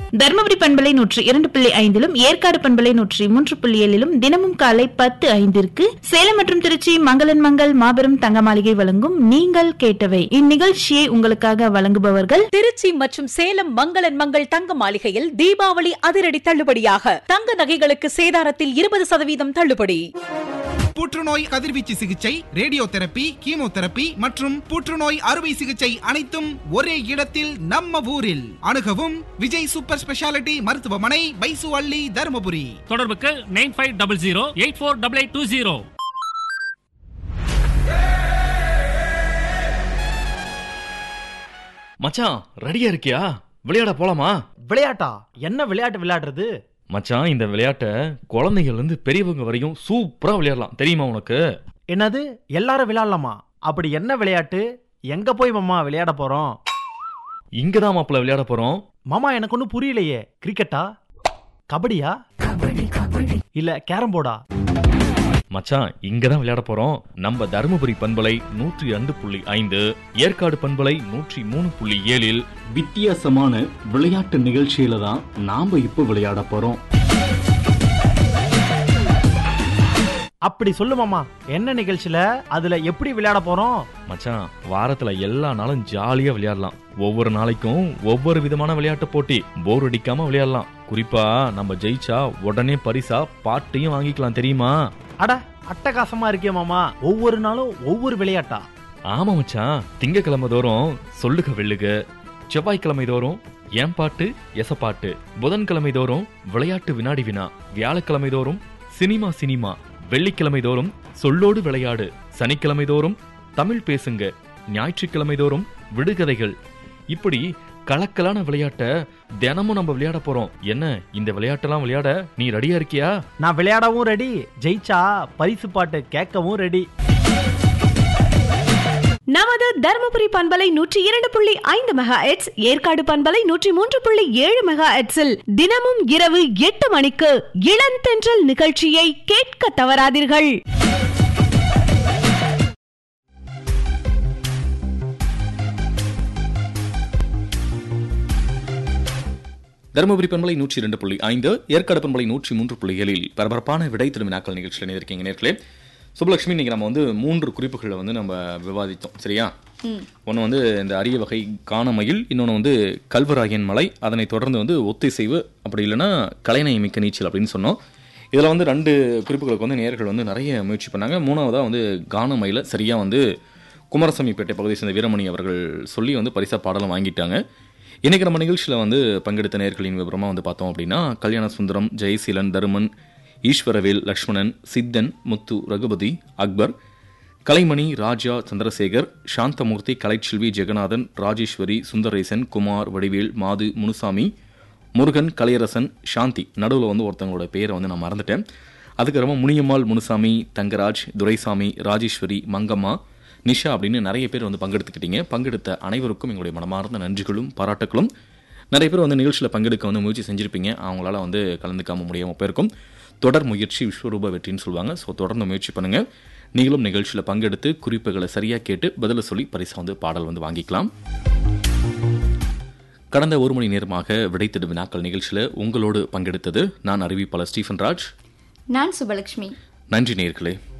தருமபுரி பண்பலை நூற்றி இரண்டு புள்ளி ஐந்திலும் ஏற்காடு பண்பலை நூற்றி மூன்று புள்ளி ஏழிலும் தினமும் காலை பத்து ஐந்திற்கு சேலம் மற்றும் திருச்சி மங்களன் மங்கள் மாபெரும் தங்க மாளிகை வழங்கும் நீங்கள் கேட்டவை இந்நிகழ்ச்சியை உங்களுக்காக வழங்குபவர்கள் திருச்சி மற்றும் சேலம் மங்களன் மங்கள் தங்க மாளிகையில் தீபாவளி அதிரடி தள்ளுபடியாக தங்க நகைகளுக்கு சேதாரத்தில் இருபது சதவீதம் தள்ளுபடி புற்றுநோய் கதிர்வீச்சு சிகிச்சை ரேடியோ தெரப்பி கீமோதெரப்பி மற்றும் புற்றுநோய் அறுவை சிகிச்சை அனைத்தும் ஒரே இடத்தில் நம்ம ஊரில் அணுகவும் விஜய் சூப்பர் ஸ்பெஷாலிட்டி மருத்துவமனை பைசு அள்ளி தருமபுரி தொடர்புக்கு nine five double zero eight four double eight two zero மச்சான் ரெடியா இருக்கியா விளையாட போலாமா விளையாட்டா என்ன விளையாட்டு விளையாடுறது மச்சான் இந்த விளையாட்டை குழந்தைகள்ல இருந்து பெரியவங்க வரையும் சூப்பரா விளையாடலாம் தெரியுமா உனக்கு என்னது எல்லாரும் விளையாடலாமா அப்படி என்ன விளையாட்டு எங்க போய் மாமா விளையாட போறோம் இங்கதான் மாப்பிள்ள விளையாட போறோம் மாமா எனக்கு ஒன்றும் புரியலையே கிரிக்கெட்டா கபடியா இல்ல கேரம் போர்டா மச்சான் இங்கதான் விளையாட போறோம் நம்ம தருமபுரி பண்பலை நூற்றி ரெண்டு புள்ளி ஐந்து ஏற்காடு பண்பலை நூற்றி மூணு புள்ளி ஏழில் வித்தியாசமான விளையாட்டு நிகழ்ச்சியில தான் நாம இப்போ விளையாட போறோம் அப்படி சொல்லு மாமா என்ன நிகழ்ச்சியில அதுல எப்படி விளையாட போறோம் மச்சான் வாரத்துல எல்லா நாளும் ஜாலியா விளையாடலாம் ஒவ்வொரு நாளைக்கும் ஒவ்வொரு விதமான விளையாட்டு போட்டி போர் அடிக்காம விளையாடலாம் குறிப்பா நம்ம ஜெயிச்சா உடனே பரிசா பாட்டையும் வாங்கிக்கலாம் தெரியுமா அட அட்டகாசமா இருக்கே மாமா ஒவ்வொரு நாளும் ஒவ்வொரு விளையாட்டா ஆமா மச்சான் திங்கக்கிழமை தோறும் சொல்லுக வெள்ளுக செவ்வாய்க்கிழமை தோறும் ஏன் பாட்டு எசப்பாட்டு புதன்கிழமை தோறும் விளையாட்டு வினாடி வினா வியாழக்கிழமை தோறும் சினிமா சினிமா வெள்ளிக்கிழமை தோறும் சொல்லோடு விளையாடு சனிக்கிழமை தோறும் தமிழ் பேசுங்க ஞாயிற்றுக்கிழமை தோறும் விடுகதைகள் இப்படி கலக்கலான விளையாட்டை தினமும் நம்ம விளையாட போறோம் என்ன இந்த விளையாட்டெல்லாம் விளையாட நீ ரெடியா இருக்கியா நான் விளையாடவும் ரெடி ஜெயிச்சா பரிசு பாட்டு கேட்கவும் ரெடி நமது தருமபுரி பண்பலை நூற்றி இரண்டு புள்ளி ஐந்து மெகா எட்ஸ் ஏற்காடு பண்பலை நூற்றி மூன்று புள்ளி ஏழு மெகா எட்ஸில் தினமும் இரவு எட்டு மணிக்கு இளந்தென்றல் நிகழ்ச்சியை கேட்க தவறாதீர்கள் தருமபுரி பண்பலை நூற்றி இரண்டு புள்ளி ஐந்து ஏற்காடு பண்பலை நூற்றி மூன்று புள்ளி ஏழில் பரபரப்பான விடை திரும்பி நாட்கள் நிகழ்ச்சியில் இருக்கீங்க நேர்களே சுபலட்சுமி இன்னைக்கு நம்ம வந்து மூன்று குறிப்புகளை வந்து நம்ம விவாதித்தோம் சரியா ஒன்று வந்து இந்த அரிய வகை காணமயில் இன்னொன்று வந்து கல்வராயன் மலை அதனைத் தொடர்ந்து வந்து ஒத்திசைவு அப்படி இல்லைன்னா கலைநயமிக்க நீச்சல் அப்படின்னு சொன்னோம் இதில் வந்து ரெண்டு குறிப்புகளுக்கு வந்து நேர்கள் வந்து நிறைய முயற்சி பண்ணாங்க மூணாவதாக வந்து கானமயில சரியாக வந்து குமாரசாமிப்பேட்டை பகுதியை சேர்ந்த வீரமணி அவர்கள் சொல்லி வந்து பரிசா பாடலும் வாங்கிட்டாங்க இன்னைக்கு நம்ம நிகழ்ச்சியில் வந்து பங்கெடுத்த நேர்களின் விவரமாக வந்து பார்த்தோம் அப்படின்னா கல்யாண சுந்தரம் ஜெயசீலன் தருமன் ஈஸ்வரவேல் லக்ஷ்மணன் சித்தன் முத்து ரகுபதி அக்பர் கலைமணி ராஜா சந்திரசேகர் சாந்தமூர்த்தி கலைச்செல்வி ஜெகநாதன் ராஜேஸ்வரி சுந்தரேசன் குமார் வடிவேல் மாது முனுசாமி முருகன் கலையரசன் சாந்தி நடுவில் வந்து ஒருத்தவங்களோட பேரை வந்து நான் மறந்துட்டேன் அதுக்கப்புறமா முனியம்மாள் முனுசாமி தங்கராஜ் துரைசாமி ராஜேஸ்வரி மங்கம்மா நிஷா அப்படின்னு நிறைய பேர் வந்து பங்கெடுத்துக்கிட்டீங்க பங்கெடுத்த அனைவருக்கும் எங்களுடைய மனமார்ந்த நன்றிகளும் பாராட்டுகளும் நிறைய பேர் வந்து நிகழ்ச்சியில் பங்கெடுக்க வந்து முயற்சி செஞ்சுருப்பீங்க அவங்களால வந்து கலந்துக்காம முடியாமல் போயிருக்கும் தொடர் முயற்சி விஸ்வரூப வெற்றின்னு சொல்லுவாங்க ஸோ தொடர்ந்து முயற்சி பண்ணுங்க நீங்களும் நிகழ்ச்சியில் பங்கெடுத்து குறிப்புகளை சரியாக கேட்டு பதில சொல்லி பரிசை வந்து பாடல் வந்து வாங்கிக்கலாம் கடந்த ஒரு மணி நேரமாக விடைத்திடு வினாக்கள் நிகழ்ச்சியில் உங்களோடு பங்கெடுத்தது நான் அறிவிப்பாளர் ஸ்டீஃபன் ராஜ் நான் சுபலட்சுமி நன்றி நேர்களே